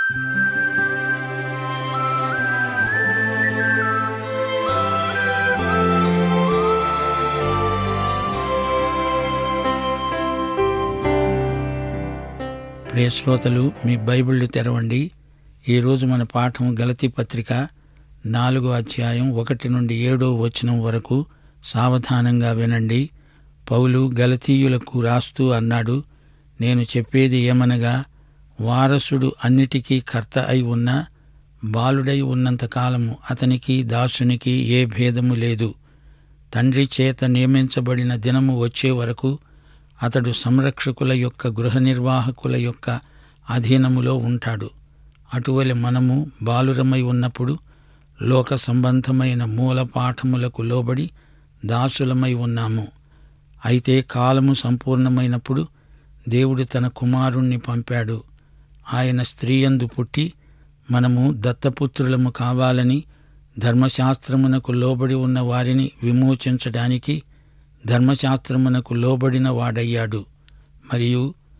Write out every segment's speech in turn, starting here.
ప్రియ శ్రోతలు మీ బైబిళ్ళు తెరవండి ఈరోజు మన పాఠం గలతీ పత్రిక నాలుగో అధ్యాయం ఒకటి నుండి ఏడో వచనం వరకు సావధానంగా వినండి పౌలు గలతీయులకు రాస్తూ అన్నాడు నేను చెప్పేది ఏమనగా వారసుడు అన్నిటికీ కర్త అయి ఉన్నా బాలుడై ఉన్నంత కాలము అతనికి దాసునికి ఏ భేదము లేదు తండ్రి చేత నియమించబడిన దినము వచ్చే వరకు అతడు సంరక్షకుల యొక్క గృహ నిర్వాహకుల యొక్క అధీనములో ఉంటాడు అటువలి మనము బాలురమై ఉన్నప్పుడు లోక సంబంధమైన మూల పాఠములకు లోబడి దాసులమై ఉన్నాము అయితే కాలము సంపూర్ణమైనప్పుడు దేవుడు తన కుమారుణ్ణి పంపాడు ఆయన స్త్రీయందు పుట్టి మనము దత్తపుత్రులము కావాలని ధర్మశాస్త్రమునకు లోబడి ఉన్న వారిని విమోచించడానికి ధర్మశాస్త్రమునకు లోబడిన వాడయ్యాడు మరియు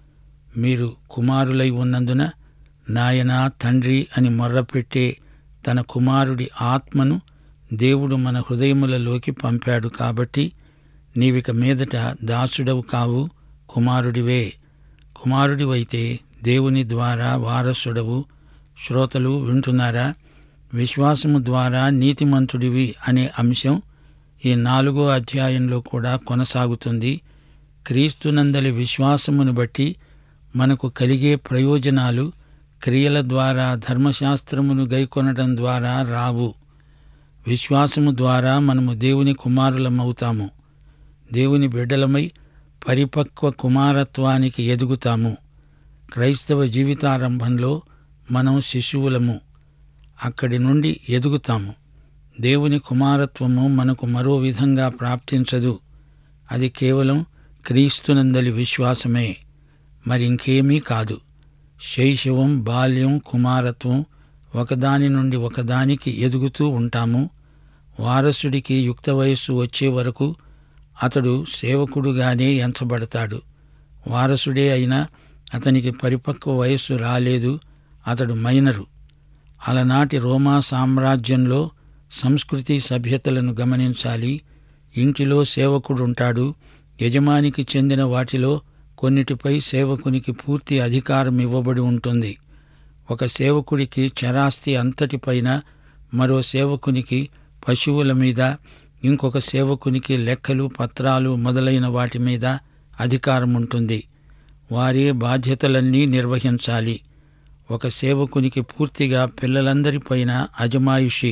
మీరు కుమారులై ఉన్నందున నాయన తండ్రి అని మొర్రపెట్టే తన కుమారుడి ఆత్మను దేవుడు మన హృదయములలోకి పంపాడు కాబట్టి నీవిక మీదట దాసుడవు కావు కుమారుడివే కుమారుడివైతే దేవుని ద్వారా వారసుడవు శ్రోతలు వింటున్నారా విశ్వాసము ద్వారా నీతిమంతుడివి అనే అంశం ఈ నాలుగో అధ్యాయంలో కూడా కొనసాగుతుంది క్రీస్తునందలి విశ్వాసమును బట్టి మనకు కలిగే ప్రయోజనాలు క్రియల ద్వారా ధర్మశాస్త్రమును గైకొనడం ద్వారా రావు విశ్వాసము ద్వారా మనము దేవుని కుమారులమవుతాము దేవుని బిడ్డలమై పరిపక్వ కుమారత్వానికి ఎదుగుతాము క్రైస్తవ జీవితారంభంలో మనం శిశువులము అక్కడి నుండి ఎదుగుతాము దేవుని కుమారత్వము మనకు మరో విధంగా ప్రాప్తించదు అది కేవలం క్రీస్తునందలి విశ్వాసమే మరింకేమీ కాదు శైశవం బాల్యం కుమారత్వం ఒకదాని నుండి ఒకదానికి ఎదుగుతూ ఉంటాము వారసుడికి యుక్త వయస్సు వచ్చే వరకు అతడు సేవకుడుగానే ఎంచబడతాడు వారసుడే అయినా అతనికి పరిపక్వ వయస్సు రాలేదు అతడు మైనరు అలనాటి రోమా సామ్రాజ్యంలో సంస్కృతి సభ్యతలను గమనించాలి ఇంటిలో సేవకుడుంటాడు యజమానికి చెందిన వాటిలో కొన్నిటిపై సేవకునికి పూర్తి అధికారం ఇవ్వబడి ఉంటుంది ఒక సేవకుడికి చరాస్తి అంతటిపైన మరో సేవకునికి పశువుల మీద ఇంకొక సేవకునికి లెక్కలు పత్రాలు మొదలైన వాటి మీద అధికారం ఉంటుంది వారే బాధ్యతలన్నీ నిర్వహించాలి ఒక సేవకునికి పూర్తిగా పిల్లలందరిపైన అజమాయిషి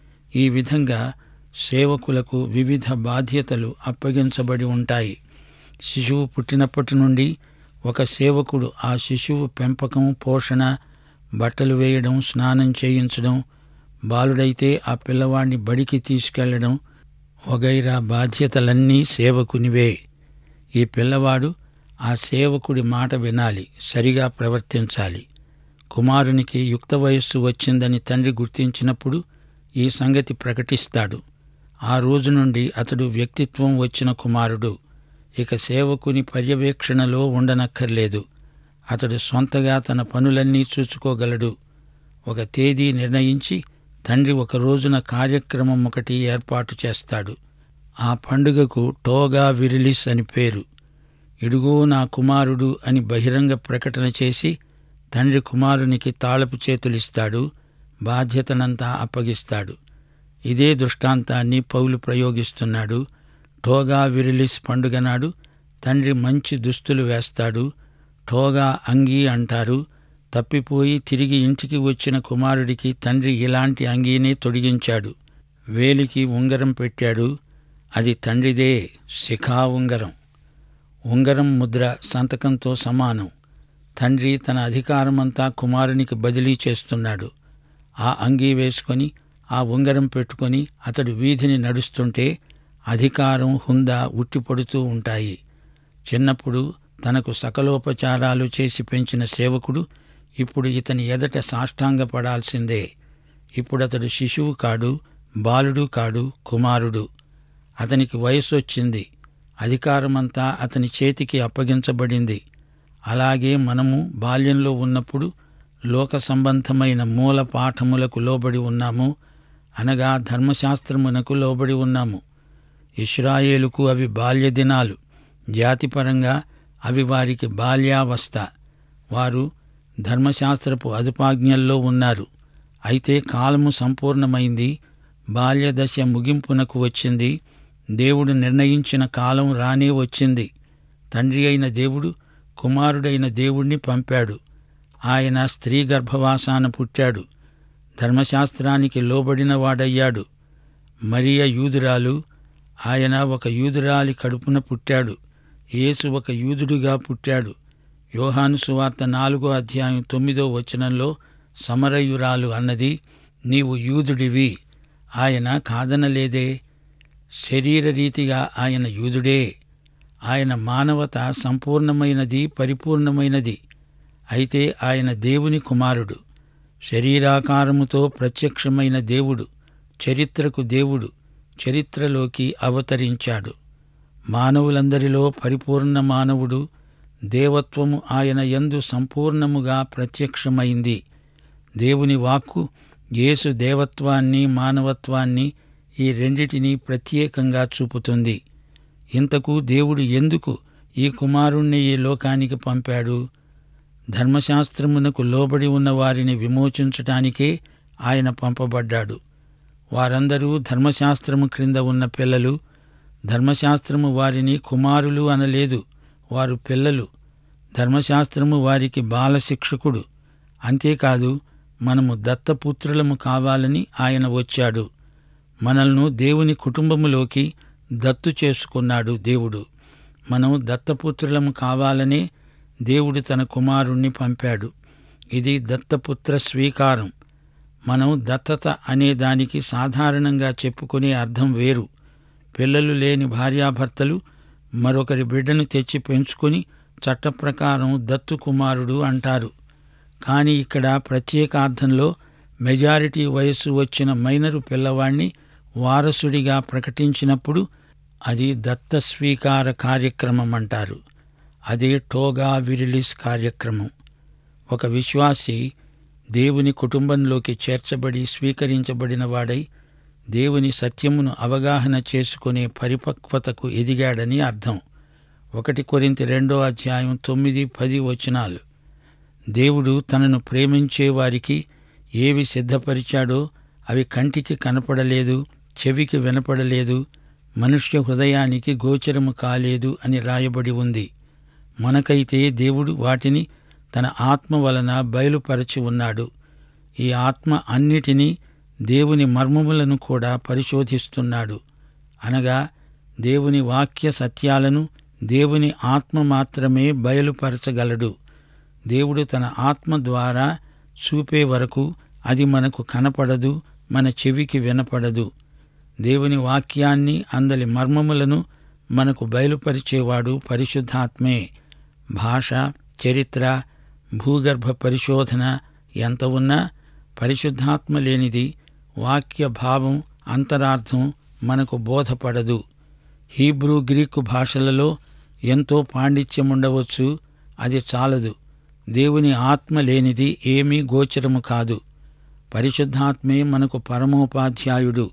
ఈ విధంగా సేవకులకు వివిధ బాధ్యతలు అప్పగించబడి ఉంటాయి శిశువు పుట్టినప్పటి నుండి ఒక సేవకుడు ఆ శిశువు పెంపకం పోషణ బట్టలు వేయడం స్నానం చేయించడం బాలుడైతే ఆ పిల్లవాడిని బడికి తీసుకెళ్లడం వగైరా బాధ్యతలన్నీ సేవకునివే ఈ పిల్లవాడు ఆ సేవకుడి మాట వినాలి సరిగా ప్రవర్తించాలి కుమారునికి యుక్త వయస్సు వచ్చిందని తండ్రి గుర్తించినప్పుడు ఈ సంగతి ప్రకటిస్తాడు ఆ రోజు నుండి అతడు వ్యక్తిత్వం వచ్చిన కుమారుడు ఇక సేవకుని పర్యవేక్షణలో ఉండనక్కర్లేదు అతడు సొంతగా తన పనులన్నీ చూసుకోగలడు ఒక తేదీ నిర్ణయించి తండ్రి ఒక రోజున కార్యక్రమం ఒకటి ఏర్పాటు చేస్తాడు ఆ పండుగకు టోగా విరిలిస్ అని పేరు ఇడుగో నా కుమారుడు అని బహిరంగ ప్రకటన చేసి తండ్రి కుమారునికి తాళపు చేతులిస్తాడు బాధ్యతనంతా అప్పగిస్తాడు ఇదే దృష్టాంతాన్ని పౌలు ప్రయోగిస్తున్నాడు టోగా విరిలిస్ పండుగ నాడు తండ్రి మంచి దుస్తులు వేస్తాడు టోగా అంగీ అంటారు తప్పిపోయి తిరిగి ఇంటికి వచ్చిన కుమారుడికి తండ్రి ఇలాంటి అంగీనే తొడిగించాడు వేలికి ఉంగరం పెట్టాడు అది తండ్రిదే శిఖా ఉంగరం ఉంగరం ముద్ర సంతకంతో సమానం తండ్రి తన అధికారమంతా కుమారునికి బదిలీ చేస్తున్నాడు ఆ అంగీ వేసుకొని ఆ ఉంగరం పెట్టుకొని అతడు వీధిని నడుస్తుంటే అధికారం హుందా ఉట్టిపడుతూ ఉంటాయి చిన్నప్పుడు తనకు సకలోపచారాలు చేసి పెంచిన సేవకుడు ఇప్పుడు ఇతని ఎదట సాష్టాంగపడాల్సిందే ఇప్పుడు అతడు శిశువు కాడు బాలుడు కాడు కుమారుడు అతనికి వయసు వచ్చింది అధికారమంతా అతని చేతికి అప్పగించబడింది అలాగే మనము బాల్యంలో ఉన్నప్పుడు లోక సంబంధమైన మూల పాఠములకు లోబడి ఉన్నాము అనగా ధర్మశాస్త్రమునకు లోబడి ఉన్నాము ఇస్రాయేలుకు అవి బాల్య దినాలు జాతిపరంగా అవి వారికి బాల్యావస్థ వారు ధర్మశాస్త్రపు అదుపాజ్ఞల్లో ఉన్నారు అయితే కాలము సంపూర్ణమైంది బాల్యదశ ముగింపునకు వచ్చింది దేవుడు నిర్ణయించిన కాలం రానే వచ్చింది తండ్రి అయిన దేవుడు కుమారుడైన దేవుణ్ణి పంపాడు ఆయన స్త్రీ గర్భవాసాన పుట్టాడు ధర్మశాస్త్రానికి లోబడిన వాడయ్యాడు మరియ యూదురాలు ఆయన ఒక యూదురాలి కడుపున పుట్టాడు యేసు ఒక యూదుడుగా పుట్టాడు యోహాను సువార్త నాలుగో అధ్యాయం తొమ్మిదో వచనంలో సమరయురాలు అన్నది నీవు యూదుడివి ఆయన కాదనలేదే శరీరరీతిగా ఆయన యూదుడే ఆయన మానవత సంపూర్ణమైనది పరిపూర్ణమైనది అయితే ఆయన దేవుని కుమారుడు శరీరాకారముతో ప్రత్యక్షమైన దేవుడు చరిత్రకు దేవుడు చరిత్రలోకి అవతరించాడు మానవులందరిలో పరిపూర్ణ మానవుడు దేవత్వము ఆయన యందు సంపూర్ణముగా ప్రత్యక్షమైంది దేవుని వాక్కు యేసు దేవత్వాన్ని మానవత్వాన్ని ఈ రెండిటిని ప్రత్యేకంగా చూపుతుంది ఇంతకు దేవుడు ఎందుకు ఈ కుమారుణ్ణి ఈ లోకానికి పంపాడు ధర్మశాస్త్రమునకు లోబడి ఉన్న వారిని విమోచించటానికే ఆయన పంపబడ్డాడు వారందరూ ధర్మశాస్త్రము క్రింద ఉన్న పిల్లలు ధర్మశాస్త్రము వారిని కుమారులు అనలేదు వారు పిల్లలు ధర్మశాస్త్రము వారికి బాలశిక్షకుడు అంతేకాదు మనము దత్తపుత్రులము కావాలని ఆయన వచ్చాడు మనల్ని దేవుని కుటుంబములోకి దత్తు చేసుకున్నాడు దేవుడు మనం దత్తపుత్రులము కావాలనే దేవుడు తన కుమారుణ్ణి పంపాడు ఇది దత్తపుత్ర స్వీకారం మనం దత్తత అనే దానికి సాధారణంగా చెప్పుకునే అర్థం వేరు పిల్లలు లేని భార్యాభర్తలు మరొకరి బిడ్డను తెచ్చి పెంచుకొని చట్టప్రకారం దత్తు కుమారుడు అంటారు కానీ ఇక్కడ ప్రత్యేకార్థంలో మెజారిటీ వయస్సు వచ్చిన మైనరు పిల్లవాణ్ణి వారసుడిగా ప్రకటించినప్పుడు అది దత్త స్వీకార కార్యక్రమం అంటారు అదే టోగా విరిలీస్ కార్యక్రమం ఒక విశ్వాసి దేవుని కుటుంబంలోకి చేర్చబడి స్వీకరించబడిన వాడై దేవుని సత్యమును అవగాహన చేసుకునే పరిపక్వతకు ఎదిగాడని అర్థం ఒకటి కొరింతి రెండో అధ్యాయం తొమ్మిది పది వచనాలు దేవుడు తనను ప్రేమించే వారికి ఏవి సిద్ధపరిచాడో అవి కంటికి కనపడలేదు చెవికి వినపడలేదు మనుష్య హృదయానికి గోచరము కాలేదు అని రాయబడి ఉంది మనకైతే దేవుడు వాటిని తన ఆత్మ వలన బయలుపరచి ఉన్నాడు ఈ ఆత్మ అన్నిటినీ దేవుని మర్మములను కూడా పరిశోధిస్తున్నాడు అనగా దేవుని వాక్య సత్యాలను దేవుని ఆత్మ మాత్రమే బయలుపరచగలడు దేవుడు తన ఆత్మ ద్వారా చూపే వరకు అది మనకు కనపడదు మన చెవికి వినపడదు దేవుని వాక్యాన్ని అందలి మర్మములను మనకు బయలుపరిచేవాడు పరిశుద్ధాత్మే భాష చరిత్ర భూగర్భ పరిశోధన ఎంత ఉన్నా పరిశుద్ధాత్మ లేనిది వాక్య భావం అంతరార్థం మనకు బోధపడదు హీబ్రూ గ్రీకు భాషలలో ఎంతో పాండిత్యం ఉండవచ్చు అది చాలదు దేవుని ఆత్మ లేనిది ఏమీ గోచరము కాదు పరిశుద్ధాత్మే మనకు పరమోపాధ్యాయుడు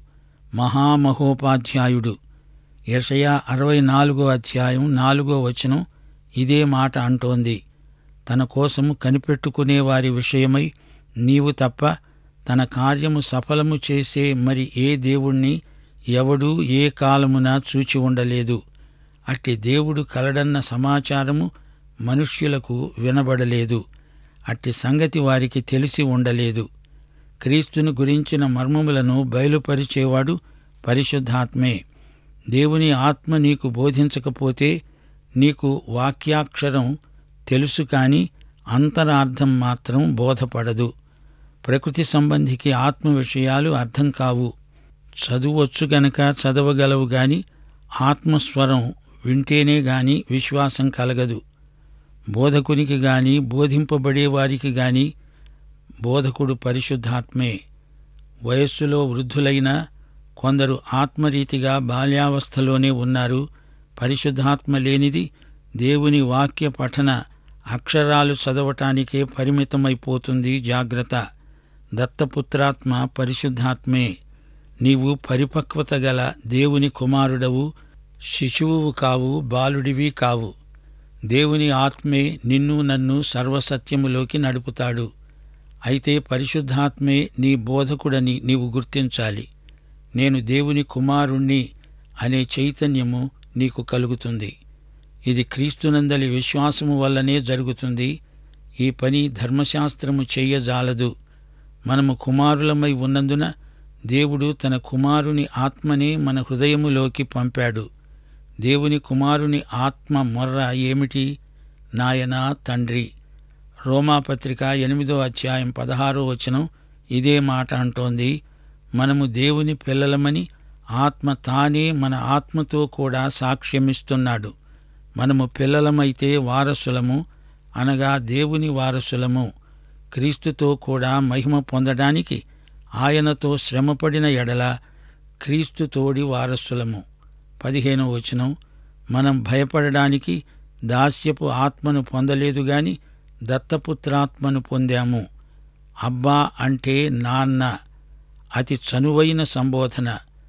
మహామహోపాధ్యాయుడు యషయా అరవై నాలుగో అధ్యాయం నాలుగో వచనం ఇదే మాట అంటోంది తన కోసము కనిపెట్టుకునే వారి విషయమై నీవు తప్ప తన కార్యము సఫలము చేసే మరి ఏ దేవుణ్ణి ఎవడూ ఏ కాలమున చూచి ఉండలేదు అట్టి దేవుడు కలడన్న సమాచారము మనుష్యులకు వినబడలేదు అట్టి సంగతి వారికి తెలిసి ఉండలేదు క్రీస్తును గురించిన మర్మములను బయలుపరిచేవాడు పరిశుద్ధాత్మే దేవుని ఆత్మ నీకు బోధించకపోతే నీకు వాక్యాక్షరం తెలుసు కాని అంతరార్థం మాత్రం బోధపడదు ప్రకృతి సంబంధికి ఆత్మ విషయాలు అర్థం కావు చదువచ్చు గనక చదవగలవు గాని ఆత్మస్వరం వింటేనే గాని విశ్వాసం కలగదు బోధకునికి గాని బోధింపబడే వారికి గాని బోధకుడు పరిశుద్ధాత్మే వయస్సులో వృద్ధులైన కొందరు ఆత్మరీతిగా బాల్యావస్థలోనే ఉన్నారు పరిశుద్ధాత్మ లేనిది దేవుని వాక్య పఠన అక్షరాలు చదవటానికే పరిమితమైపోతుంది జాగ్రత్త దత్తపుత్రాత్మ పరిశుద్ధాత్మే నీవు పరిపక్వత గల దేవుని కుమారుడవు శిశువువు కావు బాలుడివి కావు దేవుని ఆత్మే నిన్ను నన్ను సర్వసత్యములోకి నడుపుతాడు అయితే పరిశుద్ధాత్మే నీ బోధకుడని నీవు గుర్తించాలి నేను దేవుని కుమారుణ్ణి అనే చైతన్యము నీకు కలుగుతుంది ఇది క్రీస్తునందలి విశ్వాసము వల్లనే జరుగుతుంది ఈ పని ధర్మశాస్త్రము చెయ్యజాలదు మనము కుమారులమై ఉన్నందున దేవుడు తన కుమారుని ఆత్మనే మన హృదయములోకి పంపాడు దేవుని కుమారుని ఆత్మ మొర్ర ఏమిటి నాయనా తండ్రి రోమాపత్రిక ఎనిమిదో అధ్యాయం పదహారో వచనం ఇదే మాట అంటోంది మనము దేవుని పిల్లలమని ఆత్మ తానే మన ఆత్మతో కూడా సాక్ష్యమిస్తున్నాడు మనము పిల్లలమైతే వారసులము అనగా దేవుని వారసులము క్రీస్తుతో కూడా మహిమ పొందడానికి ఆయనతో శ్రమపడిన ఎడల క్రీస్తు తోడి వారసులము పదిహేనో వచనం మనం భయపడడానికి దాస్యపు ఆత్మను పొందలేదు గాని దత్తపుత్రాత్మను పొందాము అబ్బా అంటే నాన్న అతి చనువైన సంబోధన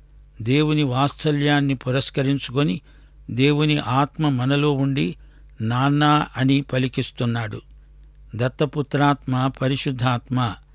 దేవుని వాత్సల్యాన్ని పురస్కరించుకొని దేవుని ఆత్మ మనలో ఉండి నాన్న అని పలికిస్తున్నాడు దత్తపుత్రాత్మ పరిశుద్ధాత్మ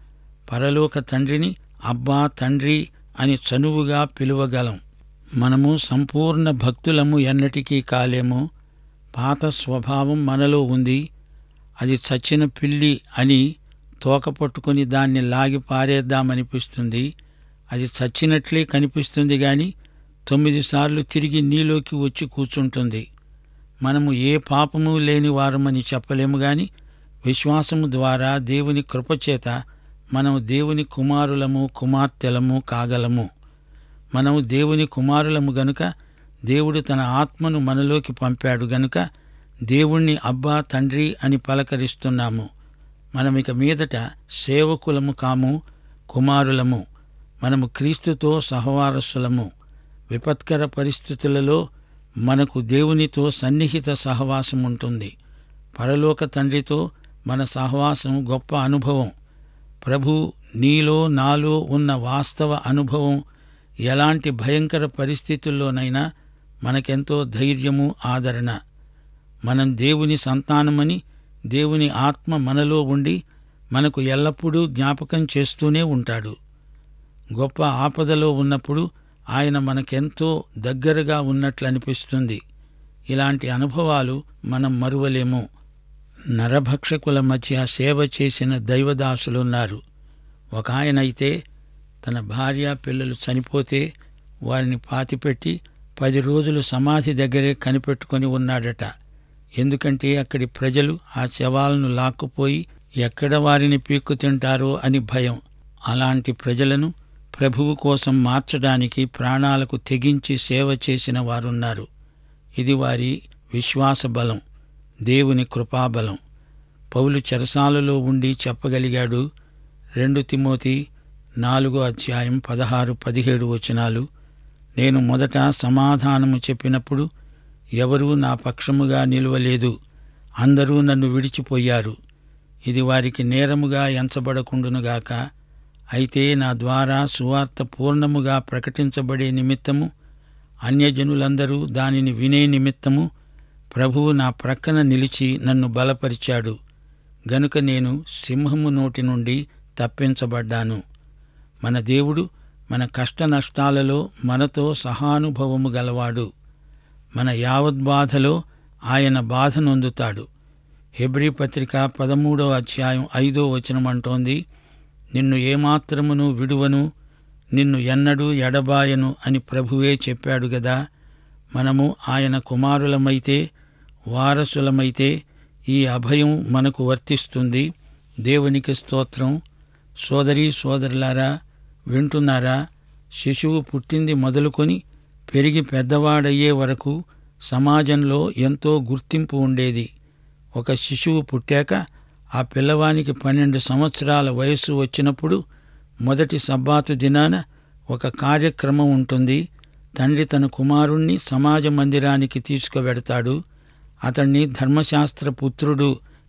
పరలోక తండ్రిని అబ్బా తండ్రి అని చనువుగా పిలువగలం మనము సంపూర్ణ భక్తులము ఎన్నటికీ కాలేము పాత స్వభావం మనలో ఉంది అది చచ్చిన పిల్లి అని తోక పట్టుకుని దాన్ని లాగి పారేద్దామనిపిస్తుంది అది చచ్చినట్లే కనిపిస్తుంది గాని తొమ్మిది సార్లు తిరిగి నీలోకి వచ్చి కూర్చుంటుంది మనము ఏ పాపము లేని వారమని చెప్పలేము గాని విశ్వాసము ద్వారా దేవుని కృపచేత మనం దేవుని కుమారులము కుమార్తెలము కాగలము మనము దేవుని కుమారులము గనుక దేవుడు తన ఆత్మను మనలోకి పంపాడు గనుక దేవుణ్ణి అబ్బా తండ్రి అని పలకరిస్తున్నాము మనమిక మీదట సేవకులము కాము కుమారులము మనము క్రీస్తుతో సహవారసులము విపత్కర పరిస్థితులలో మనకు దేవునితో సన్నిహిత సహవాసం ఉంటుంది పరలోక తండ్రితో మన సహవాసం గొప్ప అనుభవం ప్రభు నీలో నాలో ఉన్న వాస్తవ అనుభవం ఎలాంటి భయంకర పరిస్థితుల్లోనైనా మనకెంతో ధైర్యము ఆదరణ మనం దేవుని సంతానమని దేవుని ఆత్మ మనలో ఉండి మనకు ఎల్లప్పుడూ జ్ఞాపకం చేస్తూనే ఉంటాడు గొప్ప ఆపదలో ఉన్నప్పుడు ఆయన మనకెంతో దగ్గరగా ఉన్నట్లు అనిపిస్తుంది ఇలాంటి అనుభవాలు మనం మరువలేము నరభక్షకుల మధ్య సేవ చేసిన దైవదాసులున్నారు ఒక ఆయన అయితే తన భార్య పిల్లలు చనిపోతే వారిని పాతిపెట్టి పది రోజులు సమాధి దగ్గరే కనిపెట్టుకొని ఉన్నాడట ఎందుకంటే అక్కడి ప్రజలు ఆ శవాలను లాక్కుపోయి ఎక్కడ వారిని పీక్కు తింటారో అని భయం అలాంటి ప్రజలను ప్రభువు కోసం మార్చడానికి ప్రాణాలకు తెగించి సేవ చేసిన వారున్నారు ఇది వారి విశ్వాస బలం దేవుని కృపాబలం పౌలు చెరసాలలో ఉండి చెప్పగలిగాడు రెండు తిమోతి నాలుగో అధ్యాయం పదహారు పదిహేడు వచనాలు నేను మొదట సమాధానము చెప్పినప్పుడు ఎవరూ నా పక్షముగా నిలవలేదు అందరూ నన్ను విడిచిపోయారు ఇది వారికి నేరముగా ఎంచబడకుండునుగాక అయితే నా ద్వారా సువార్త పూర్ణముగా ప్రకటించబడే నిమిత్తము అన్యజనులందరూ దానిని వినే నిమిత్తము ప్రభువు నా ప్రక్కన నిలిచి నన్ను బలపరిచాడు గనుక నేను సింహము నోటి నుండి తప్పించబడ్డాను మన దేవుడు మన కష్ట నష్టాలలో మనతో సహానుభవము గలవాడు మన యావద్బాధలో ఆయన బాధ నొందుతాడు హెబ్రీ పత్రిక పదమూడో అధ్యాయం ఐదో వచనం అంటోంది నిన్ను ఏమాత్రమును విడువను నిన్ను ఎన్నడూ ఎడబాయను అని ప్రభువే చెప్పాడు గదా మనము ఆయన కుమారులమైతే వారసులమైతే ఈ అభయం మనకు వర్తిస్తుంది దేవునికి స్తోత్రం సోదరీ సోదరులారా వింటున్నారా శిశువు పుట్టింది మొదలుకొని పెరిగి పెద్దవాడయ్యే వరకు సమాజంలో ఎంతో గుర్తింపు ఉండేది ఒక శిశువు పుట్టాక ఆ పిల్లవానికి పన్నెండు సంవత్సరాల వయస్సు వచ్చినప్పుడు మొదటి సబ్బాతు దినాన ఒక కార్యక్రమం ఉంటుంది తండ్రి తన కుమారుణ్ణి సమాజ మందిరానికి తీసుకువెడతాడు అతణ్ణి ధర్మశాస్త్ర పుత్రుడు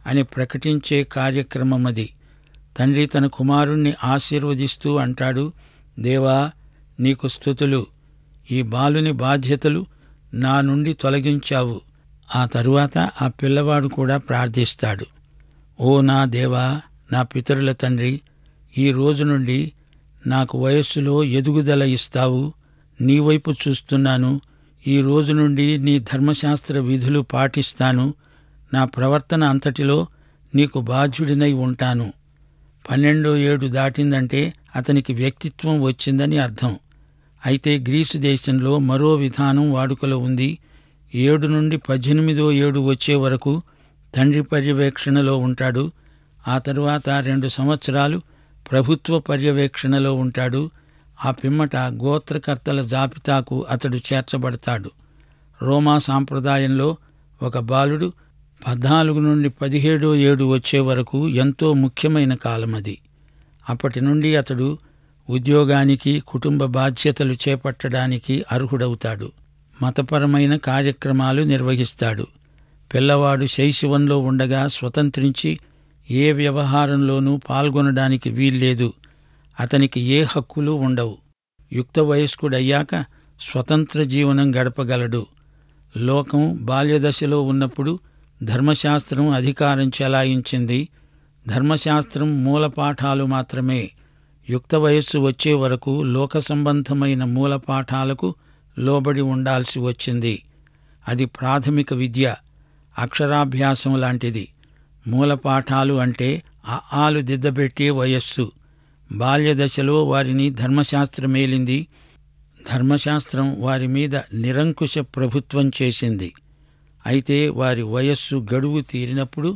అని ప్రకటించే కార్యక్రమం అది తండ్రి తన కుమారుణ్ణి ఆశీర్వదిస్తూ అంటాడు దేవా నీకు స్థుతులు ఈ బాలుని బాధ్యతలు నా నుండి తొలగించావు ఆ తరువాత ఆ పిల్లవాడు కూడా ప్రార్థిస్తాడు ఓ నా దేవా నా పితరుల తండ్రి ఈ రోజు నుండి నాకు వయస్సులో ఎదుగుదల ఇస్తావు నీ వైపు చూస్తున్నాను ఈ రోజు నుండి నీ ధర్మశాస్త్ర విధులు పాటిస్తాను నా ప్రవర్తన అంతటిలో నీకు బాధ్యుడినై ఉంటాను పన్నెండో ఏడు దాటిందంటే అతనికి వ్యక్తిత్వం వచ్చిందని అర్థం అయితే గ్రీసు దేశంలో మరో విధానం వాడుకలో ఉంది ఏడు నుండి పద్దెనిమిదో ఏడు వచ్చే వరకు తండ్రి పర్యవేక్షణలో ఉంటాడు ఆ తరువాత రెండు సంవత్సరాలు ప్రభుత్వ పర్యవేక్షణలో ఉంటాడు ఆ పిమ్మట గోత్రకర్తల జాబితాకు అతడు చేర్చబడతాడు రోమా సాంప్రదాయంలో ఒక బాలుడు పద్నాలుగు నుండి పదిహేడో ఏడు వచ్చే వరకు ఎంతో ముఖ్యమైన కాలం అది అప్పటి నుండి అతడు ఉద్యోగానికి కుటుంబ బాధ్యతలు చేపట్టడానికి అర్హుడవుతాడు మతపరమైన కార్యక్రమాలు నిర్వహిస్తాడు పిల్లవాడు శైశవంలో ఉండగా స్వతంత్రించి ఏ వ్యవహారంలోనూ పాల్గొనడానికి వీల్లేదు అతనికి ఏ హక్కులు ఉండవు యుక్త వయస్కుడయ్యాక స్వతంత్ర జీవనం గడపగలడు లోకం బాల్యదశలో ఉన్నప్పుడు ధర్మశాస్త్రం అధికారం చెలాయించింది ధర్మశాస్త్రం మూలపాఠాలు మాత్రమే యుక్త వయస్సు వచ్చే వరకు లోక సంబంధమైన మూలపాఠాలకు లోబడి ఉండాల్సి వచ్చింది అది ప్రాథమిక విద్య అక్షరాభ్యాసం లాంటిది మూలపాఠాలు అంటే ఆ ఆలు దిద్దబెట్టే వయస్సు బాల్యదశలో వారిని ధర్మశాస్త్రమేలింది ధర్మశాస్త్రం వారి మీద నిరంకుశ ప్రభుత్వం చేసింది అయితే వారి వయస్సు గడువు తీరినప్పుడు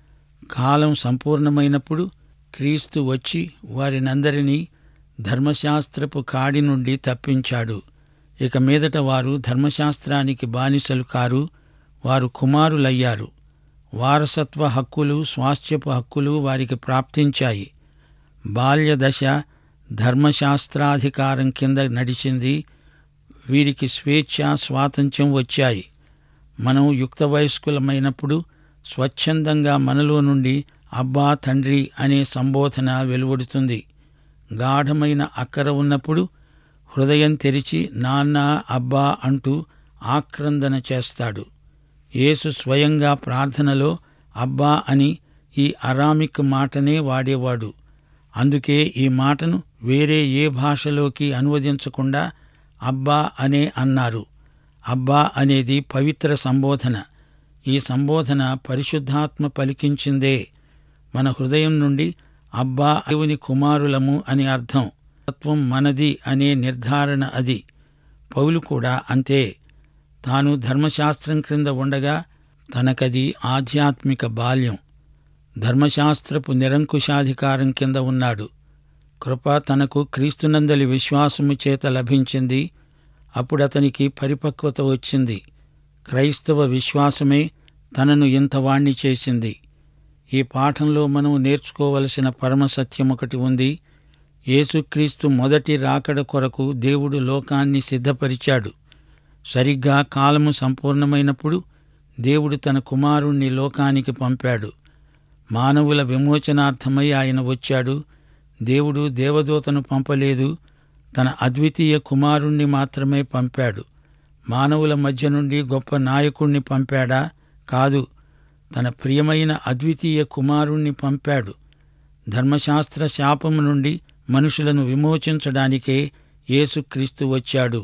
కాలం సంపూర్ణమైనప్పుడు క్రీస్తు వచ్చి వారినందరినీ ధర్మశాస్త్రపు కాడి నుండి తప్పించాడు ఇక మీదట వారు ధర్మశాస్త్రానికి బానిసలు కారు వారు కుమారులయ్యారు వారసత్వ హక్కులు స్వాస్థ్యపు హక్కులు వారికి ప్రాప్తించాయి బాల్యదశ ధర్మశాస్త్రాధికారం కింద నడిచింది వీరికి స్వేచ్ఛ స్వాతంత్ర్యం వచ్చాయి మనం యుక్త వయస్కులమైనప్పుడు స్వచ్ఛందంగా మనలో నుండి అబ్బా తండ్రి అనే సంబోధన వెలువడుతుంది గాఢమైన అక్కర ఉన్నప్పుడు హృదయం తెరిచి నాన్న అబ్బా అంటూ ఆక్రందన చేస్తాడు యేసు స్వయంగా ప్రార్థనలో అబ్బా అని ఈ అరామిక్ మాటనే వాడేవాడు అందుకే ఈ మాటను వేరే ఏ భాషలోకి అనువదించకుండా అబ్బా అనే అన్నారు అబ్బా అనేది పవిత్ర సంబోధన ఈ సంబోధన పరిశుద్ధాత్మ పలికించిందే మన హృదయం నుండి అబ్బా దేవుని కుమారులము అని అర్థం తత్వం మనది అనే నిర్ధారణ అది పౌలు కూడా అంతే తాను ధర్మశాస్త్రం క్రింద ఉండగా తనకది ఆధ్యాత్మిక బాల్యం ధర్మశాస్త్రపు నిరంకుశాధికారం కింద ఉన్నాడు కృప తనకు క్రీస్తునందలి విశ్వాసము చేత లభించింది అప్పుడతనికి పరిపక్వత వచ్చింది క్రైస్తవ విశ్వాసమే తనను ఇంతవాణ్ణి చేసింది ఈ పాఠంలో మనం నేర్చుకోవలసిన పరమసత్యం ఒకటి ఉంది యేసుక్రీస్తు మొదటి రాకడ కొరకు దేవుడు లోకాన్ని సిద్ధపరిచాడు సరిగ్గా కాలము సంపూర్ణమైనప్పుడు దేవుడు తన కుమారుణ్ణి లోకానికి పంపాడు మానవుల విమోచనార్థమై ఆయన వచ్చాడు దేవుడు దేవదూతను పంపలేదు తన అద్వితీయ కుమారుణ్ణి మాత్రమే పంపాడు మానవుల మధ్య నుండి గొప్ప నాయకుణ్ణి పంపాడా కాదు తన ప్రియమైన అద్వితీయ కుమారుణ్ణి పంపాడు ధర్మశాస్త్ర శాపము నుండి మనుషులను విమోచించడానికే యేసుక్రీస్తు వచ్చాడు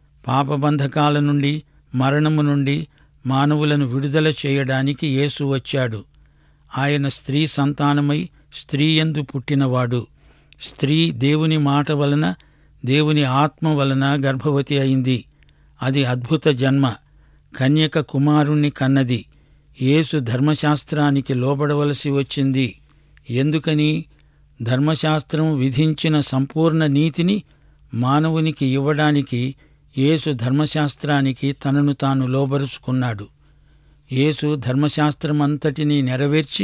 పాపబంధకాల నుండి మరణము నుండి మానవులను విడుదల చేయడానికి యేసు వచ్చాడు ఆయన స్త్రీ సంతానమై స్త్రీయందు పుట్టినవాడు స్త్రీ దేవుని మాట వలన దేవుని ఆత్మ వలన గర్భవతి అయింది అది అద్భుత జన్మ కన్యక కుమారుణ్ణి కన్నది యేసు ధర్మశాస్త్రానికి లోబడవలసి వచ్చింది ఎందుకని ధర్మశాస్త్రం విధించిన సంపూర్ణ నీతిని మానవునికి ఇవ్వడానికి యేసు ధర్మశాస్త్రానికి తనను తాను లోబరుచుకున్నాడు యేసు ధర్మశాస్త్రమంతటినీ నెరవేర్చి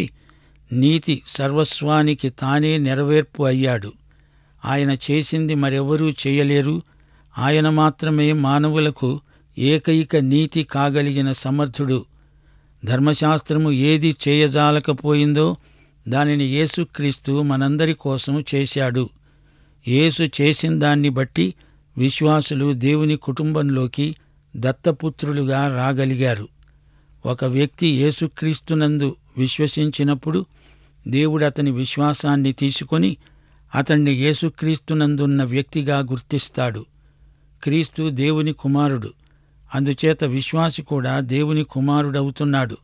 నీతి సర్వస్వానికి తానే నెరవేర్పు అయ్యాడు ఆయన చేసింది మరెవరూ చేయలేరు ఆయన మాత్రమే మానవులకు ఏకైక నీతి కాగలిగిన సమర్థుడు ధర్మశాస్త్రము ఏది చేయజాలకపోయిందో దానిని యేసుక్రీస్తు మనందరి కోసం చేశాడు యేసు చేసిన దాన్ని బట్టి విశ్వాసులు దేవుని కుటుంబంలోకి దత్తపుత్రులుగా రాగలిగారు ఒక వ్యక్తి యేసుక్రీస్తునందు విశ్వసించినప్పుడు దేవుడు అతని విశ్వాసాన్ని తీసుకొని అతన్ని యేసుక్రీస్తునందున్న వ్యక్తిగా గుర్తిస్తాడు క్రీస్తు దేవుని కుమారుడు అందుచేత విశ్వాసి కూడా దేవుని కుమారుడవుతున్నాడు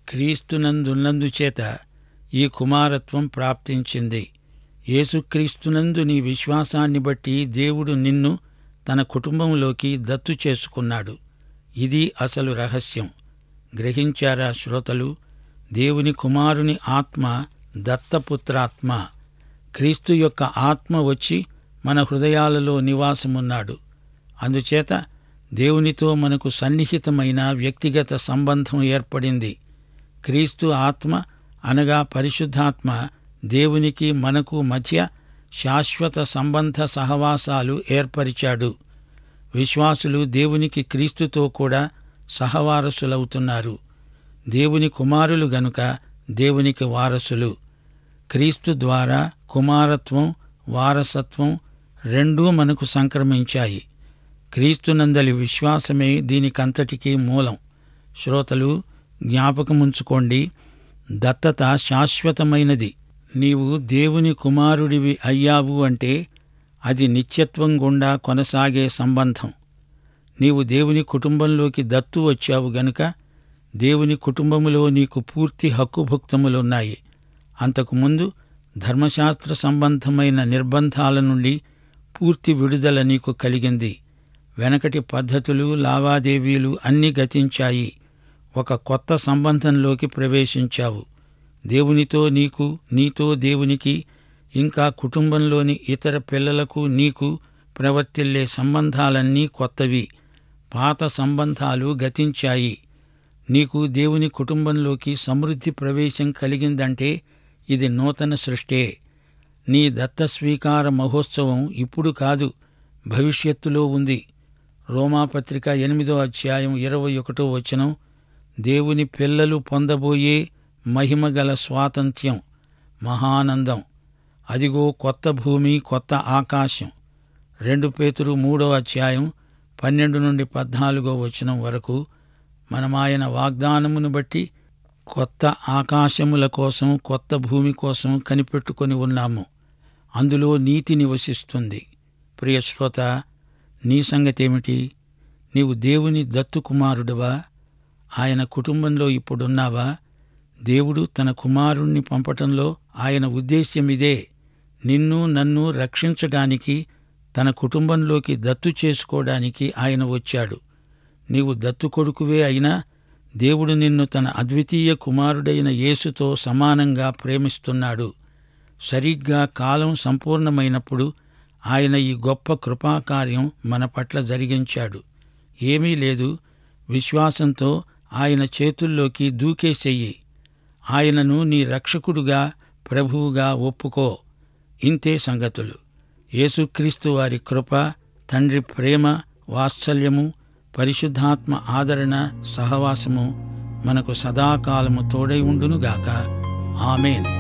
క్రీస్తునందున్నందుచేత ఈ కుమారత్వం ప్రాప్తించింది యేసుక్రీస్తునందు నీ విశ్వాసాన్ని బట్టి దేవుడు నిన్ను తన కుటుంబంలోకి దత్తు చేసుకున్నాడు ఇది అసలు రహస్యం గ్రహించారా శ్రోతలు దేవుని కుమారుని ఆత్మ దత్తపుత్రాత్మ క్రీస్తు యొక్క ఆత్మ వచ్చి మన హృదయాలలో నివాసమున్నాడు అందుచేత దేవునితో మనకు సన్నిహితమైన వ్యక్తిగత సంబంధం ఏర్పడింది క్రీస్తు ఆత్మ అనగా పరిశుద్ధాత్మ దేవునికి మనకు మధ్య శాశ్వత సంబంధ సహవాసాలు ఏర్పరిచాడు విశ్వాసులు దేవునికి క్రీస్తుతో కూడా సహవారసులవుతున్నారు దేవుని కుమారులు గనుక దేవునికి వారసులు క్రీస్తు ద్వారా కుమారత్వం వారసత్వం రెండూ మనకు సంక్రమించాయి క్రీస్తునందలి విశ్వాసమే దీనికంతటికీ మూలం శ్రోతలు జ్ఞాపకముంచుకోండి దత్తత శాశ్వతమైనది నీవు దేవుని కుమారుడివి అయ్యావు అంటే అది నిత్యత్వం గుండా కొనసాగే సంబంధం నీవు దేవుని కుటుంబంలోకి దత్తు వచ్చావు గనుక దేవుని కుటుంబములో నీకు పూర్తి హక్కుభుక్తములున్నాయి అంతకుముందు ధర్మశాస్త్ర సంబంధమైన నిర్బంధాల నుండి పూర్తి విడుదల నీకు కలిగింది వెనకటి పద్ధతులు లావాదేవీలు అన్నీ గతించాయి ఒక కొత్త సంబంధంలోకి ప్రవేశించావు దేవునితో నీకు నీతో దేవునికి ఇంకా కుటుంబంలోని ఇతర పిల్లలకు నీకు ప్రవర్తిల్లే సంబంధాలన్నీ కొత్తవి పాత సంబంధాలు గతించాయి నీకు దేవుని కుటుంబంలోకి సమృద్ధి ప్రవేశం కలిగిందంటే ఇది నూతన సృష్టే నీ దత్త స్వీకార మహోత్సవం ఇప్పుడు కాదు భవిష్యత్తులో ఉంది రోమాపత్రిక ఎనిమిదో అధ్యాయం ఇరవై ఒకటో వచనం దేవుని పిల్లలు పొందబోయే మహిమగల స్వాతంత్ర్యం మహానందం అదిగో కొత్త భూమి కొత్త ఆకాశం రెండు పేతురు మూడో అధ్యాయం పన్నెండు నుండి పద్నాలుగో వచనం వరకు మనమాయన వాగ్దానమును బట్టి కొత్త ఆకాశముల కోసం కొత్త భూమి కోసం కనిపెట్టుకొని ఉన్నాము అందులో నీతి నివసిస్తుంది ప్రియ శ్రోత నీ సంగతేమిటి నీవు దేవుని దత్తు కుమారుడువా ఆయన కుటుంబంలో ఇప్పుడున్నావా దేవుడు తన కుమారుణ్ణి పంపటంలో ఆయన ఉద్దేశ్యం ఇదే నిన్ను నన్ను రక్షించడానికి తన కుటుంబంలోకి దత్తు చేసుకోవడానికి ఆయన వచ్చాడు నీవు దత్తు కొడుకువే అయినా దేవుడు నిన్ను తన అద్వితీయ కుమారుడైన యేసుతో సమానంగా ప్రేమిస్తున్నాడు సరిగ్గా కాలం సంపూర్ణమైనప్పుడు ఆయన ఈ గొప్ప కృపాకార్యం మన పట్ల జరిగించాడు ఏమీ లేదు విశ్వాసంతో ఆయన చేతుల్లోకి దూకేసెయ్యి ఆయనను నీ రక్షకుడుగా ప్రభువుగా ఒప్పుకో ఇంతే సంగతులు యేసుక్రీస్తు వారి కృప తండ్రి ప్రేమ వాత్సల్యము పరిశుద్ధాత్మ ఆదరణ సహవాసము మనకు సదాకాలము తోడై ఉండునుగాక ఆమెన్